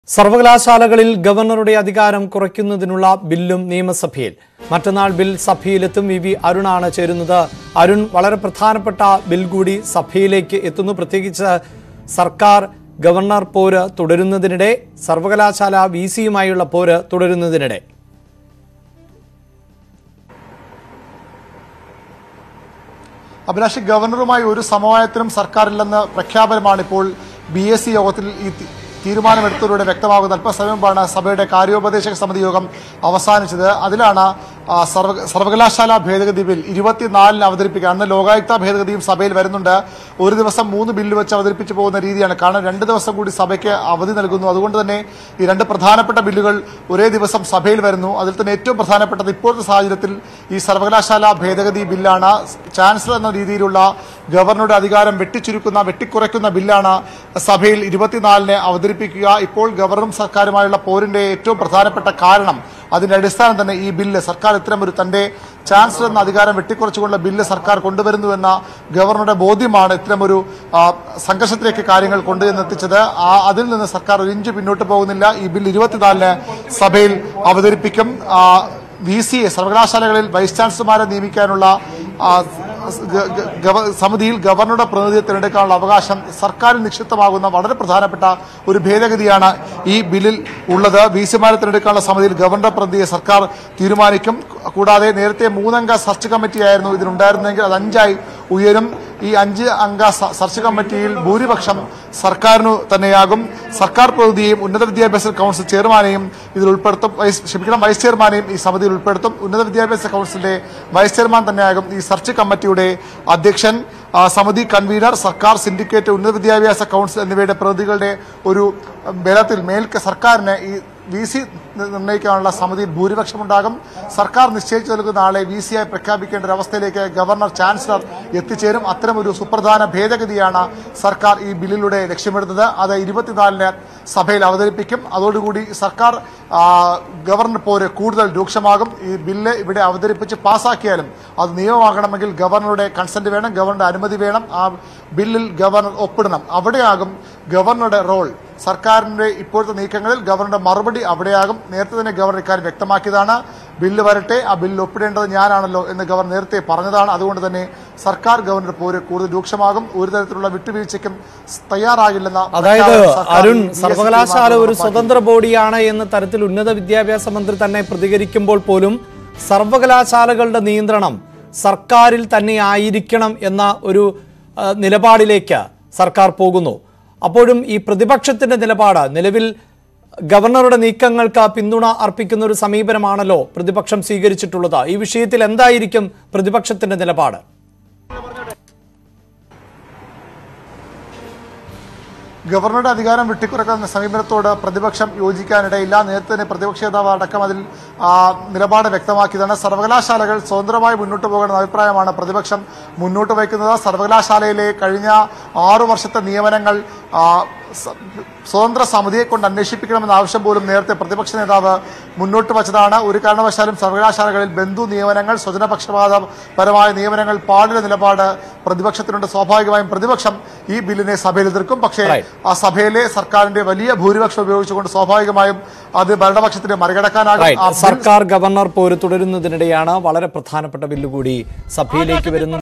സർവകലാശാലകളിൽ ഗവർണറുടെ അധികാരം കുറയ്ക്കുന്നതിനുള്ള ബില്ലും നിയമസഭയിൽ മറ്റന്നാൾ ബിൽ സഭയിലെത്തും വി വി അരുണാണ് ചേരുന്നത് അരുൺ വളരെ പ്രധാനപ്പെട്ട ബിൽ കൂടി സഭയിലേക്ക് എത്തുന്നു പ്രത്യേകിച്ച് സർക്കാർ ഗവർണർ പോര് തുടരുന്നതിനിടെ സർവകലാശാല വി സിയുമായുള്ള പോര് തുടരുന്നതിനിടെ അഭിലാഷ് ഗവർണറുമായി ഒരു സമവായത്തിനും സർക്കാരില്ലെന്ന് പ്രഖ്യാപനമാണ് ഇപ്പോൾ ബി എസ് സി യോഗത്തിൽ ഈ തി- തീരുമാനമെടുത്തതിലൂടെ വ്യക്തമാകുന്നത് അല്പസമയം മുമ്പാണ് സഭയുടെ കാര്യോപദേശക സമിതി യോഗം അവസാനിച്ചത് അതിലാണ് ആ, സർവ സർവകലാശാല ഭേദഗതി ബിൽ ഇരുപത്തിനാലിന് അവതരിപ്പിക്കുക അന്ന് ലോകായുക്ത ഭേദഗതിയും സഭയിൽ വരുന്നുണ്ട് ഒരു ദിവസം മൂന്ന് ബില്ല് വെച്ച് അവതരിപ്പിച്ചു പോകുന്ന രീതിയാണ് കാരണം രണ്ട് ദിവസം കൂടി സഭയ്ക്ക് അവധി നൽകുന്നു അതുകൊണ്ട് തന്നെ ഈ രണ്ട് പ്രധാനപ്പെട്ട ബില്ലുകൾ ഒരേ ദിവസം സഭയിൽ വരുന്നു അതിൽ തന്നെ ഏറ്റവും പ്രധാനപ്പെട്ടത് ഇപ്പോഴത്തെ സാഹചര്യത്തിൽ ഈ സർവകലാശാല ഭേദഗതി ബില്ലാണ് ചാൻസലർ എന്ന രീതിയിലുള്ള ഗവർണറുടെ അധികാരം വെട്ടിച്ചുരുക്കുന്ന വെട്ടിക്കുറയ്ക്കുന്ന ബില്ലാണ് സഭയിൽ ഇരുപത്തിനാലിന് അവതരിപ്പിക്കുക ഇപ്പോൾ ഗവർണറും സർക്കാരുമായുള്ള പോരിന്റെ ഏറ്റവും പ്രധാനപ്പെട്ട കാരണം അതിന്റെ അടിസ്ഥാനം തന്നെ ഈ ബില്ല് സർക്കാർ ഇത്തരമൊരു തന്റെ ചാൻസലർ എന്ന അധികാരം വെട്ടിക്കുറച്ചുകൊണ്ടുള്ള ബില്ല് സർക്കാർ കൊണ്ടുവരുന്നുവെന്ന ഗവർണറുടെ ബോധ്യമാണ് ഇത്തരമൊരു ആ, സംഘർഷത്തിലേക്ക് കാര്യങ്ങൾ കൊണ്ടുവന്നെത്തിച്ചത് ആ അതിൽ നിന്ന് സർക്കാർ ഒരു ഇഞ്ച് പിന്നോട്ട് പോകുന്നില്ല ഈ ബിൽ ഇരുപത്തിനാലിന് സഭയിൽ അവതരിപ്പിക്കും വി സി എ സർവകലാശാലകളിൽ വൈസ് ചാൻസലർമാരെ നിയമിക്കാനുള്ള ആ, ഗ- ഗ- ഗവ- സമിതിയിൽ ഗവർണറുടെ പ്രതിനിധിയെ തിരഞ്ഞെടുക്കാനുള്ള അവകാശം സർക്കാരിൽ നിക്ഷിപ്തമാകുന്ന വളരെ പ്രധാനപ്പെട്ട ഒരു ഭേദഗതിയാണ് ഈ ബില്ലിൽ ഉള്ളത് വി സിമാരെ തിരഞ്ഞെടുക്കാനുള്ള സമിതിയിൽ ഗവർണറുടെ പ്രതിനിധിയെ സർക്കാർ തീരുമാനിക്കും കൂടാതെ നേരത്തെ മൂന്നംഗ സെർച്ച് കമ്മിറ്റിയായിരുന്നു ഇതിനുണ്ടായിരുന്നെങ്കിൽ അത് അഞ്ചായി ഉയരും ഈ അഞ്ച് അംഗ സ- സെർച്ച് കമ്മിറ്റിയിൽ ഭൂരിപക്ഷം സർക്കാരിനു തന്നെയാകും സർക്കാർ പ്രതിനിധിയെയും ഉന്നത വിദ്യാഭ്യാസ കൗൺസിൽ ചെയർമാനെയും ഇതിൽ ഉൾപ്പെടുത്തും വൈസ് ക്ഷമിക്കണം വൈസ് ചെയർമാനെയും ഈ സമിതിയിൽ ഉൾപ്പെടുത്തും ഉന്നത വിദ്യാഭ്യാസ കൗൺസിലിന്റെ വൈസ് ചെയർമാൻ തന്നെയാകും ഈ സെർച്ച് കമ്മിറ്റിയുടെ അധ്യക്ഷൻ ആ, സമിതി കൺവീനർ സർക്കാർ സിൻഡിക്കേറ്റ് ഉന്നത വിദ്യാഭ്യാസ കൗൺസിൽ എന്നിവയുടെ പ്രതിനിധികളുടെ ഒരു ഉം, ബലത്തിൽ മേൽ സർക്കാരിന് ഈ വി സി നിർണ്ണയിക്കാനുള്ള സമിതിയിൽ ഭൂരിപക്ഷമുണ്ടാകും സർക്കാർ നിശ്ചയിച്ചു നൽകുന്ന ആളെ വി സിയായി പ്രഖ്യാപിക്കേണ്ട ഒരു അവസ്ഥയിലേക്ക് ഗവർണർ ചാൻസലർ എത്തിച്ചേരും അത്തരമൊരു സുപ്രധാന ഭേദഗതിയാണ് സർക്കാർ ഈ ബില്ലിലൂടെ ലക്ഷ്യമിടുന്നത് അത് ഇരുപത്തിനാലിന് സഭയിൽ അവതരിപ്പിക്കും അതോടുകൂടി സർക്കാർ ആ, ഗവർണർ പോര് കൂടുതൽ രൂക്ഷമാകും ഈ ബില്ല് ഇവിടെ അവതരിപ്പിച്ച് പാസാക്കിയാലും അത് നിയമമാകണമെങ്കിൽ ഗവർണറുടെ കൺസെന്റ് വേണം ഗവർണറുടെ അനുമതി വേണം ആ ബില്ലിൽ ഗവർണർ ഒപ്പിടണം അവിടെയാകും ഗവർണറുടെ റോൾ സർക്കാരിന്റെ ഇപ്പോഴത്തെ നീക്കങ്ങളിൽ ഗവർണറുടെ മറുപടി അവിടെയാകും നേരത്തെ തന്നെ ഗവർണർ ഇക്കാര്യം വ്യക്തമാക്കിയതാണ് ബില്ല് വരട്ടെ ആ ബില്ല് ഒപ്പിടേണ്ടത് ഞാനാണല്ലോ എന്ന് ഗവർണർ നേരത്തെ പറഞ്ഞതാണ് അതുകൊണ്ട് തന്നെ സർക്കാർ ഗവർണർ പോര് കൂടുതൽ രൂക്ഷമാകും ഒരു തരത്തിലുള്ള വിട്ടുവീഴ്ചയ്ക്കും തയ്യാറാകില്ലെന്ന അതായത് പ്രഖ്യാപനം സർക്കാർ അരുൺ ഈ BSc സർവകലാശാല ഒരു തീരുമാനം സ്വതന്ത്ര ബോഡിയാണ് എന്ന തരത്തിൽ ഉന്നത വിദ്യാഭ്യാസ മന്ത്രി തന്നെ പ്രതികരിക്കുമ്പോൾ പോലും സർവകലാശാലകളുടെ നിയന്ത്രണം സർക്കാരിൽ തന്നെ ആയിരിക്കണം എന്ന ഒരു ആ, നിലപാടിലേക്ക് സർക്കാർ പോകുന്നു അപ്പോഴും ഈ പ്രതിപക്ഷത്തിന്റെ നിലപാട് നിലവിൽ ഗവർണറുടെ നീക്കങ്ങൾക്ക് പിന്തുണ അർപ്പിക്കുന്ന ഒരു സമീപനമാണല്ലോ പ്രതിപക്ഷം സ്വീകരിച്ചിട്ടുള്ളത് ഈ വിഷയത്തിൽ എന്തായിരിക്കും പ്രതിപക്ഷത്തിന്റെ നിലപാട് ഗവർണറുടെ അധികാരം വെട്ടിക്കുറക്കുന്ന സമീപനത്തോട് പ്രതിപക്ഷം യോജിക്കാനിടയില്ല നേരത്തെ തന്നെ പ്രതിപക്ഷ നേതാവ് അടക്കം അതിൽ ആ, നിലപാട് വ്യക്തമാക്കിയതാണ് സർവകലാശാലകൾ സ്വതന്ത്രമായി മുന്നോട്ട് പോകണമെന്ന അഭിപ്രായമാണ് പ്രതിപക്ഷം മുന്നോട്ട് വയ്ക്കുന്നത് സർവകലാശാലയിലെ കഴിഞ്ഞ ആറു വർഷത്തെ നിയമനങ്ങൾ ആ, സ- സ്വതന്ത്ര സമിതിയെ കൊണ്ട് അന്വേഷിപ്പിക്കണമെന്ന ആവശ്യം പോലും നേരത്തെ പ്രതിപക്ഷ നേതാവ് മുന്നോട്ട് വച്ചതാണ് ഒരു കാരണവശാലും സർവകലാശാലകളിൽ ബന്ധു നിയമനങ്ങൾ സ്വജനപക്ഷപാതപരമായ നിയമനങ്ങൾ പാടില്ല നിലപാട് പ്രതിപക്ഷത്തിനുണ്ട് സ്വാഭാവികമായും പ്രതിപക്ഷം ഈ ബില്ലിനെ സഭയിൽ എതിർക്കും പക്ഷേ Right. ആ സഭയിലെ സർക്കാരിന്റെ വലിയ ഭൂരിപക്ഷം ഉപയോഗിച്ചുകൊണ്ട് സ്വാഭാവികമായും അത് ഭരണപക്ഷത്തിന് മറികടക്കാനാകും റൈറ്റ് ആ ബിൽ സർക്കാർ ഗവർണർ പോര് തുടരുന്നതിനിടെയാണ് വളരെ പ്രധാനപ്പെട്ട ബില്ല് കൂടി സഭയിലേക്ക് വരുന്നത്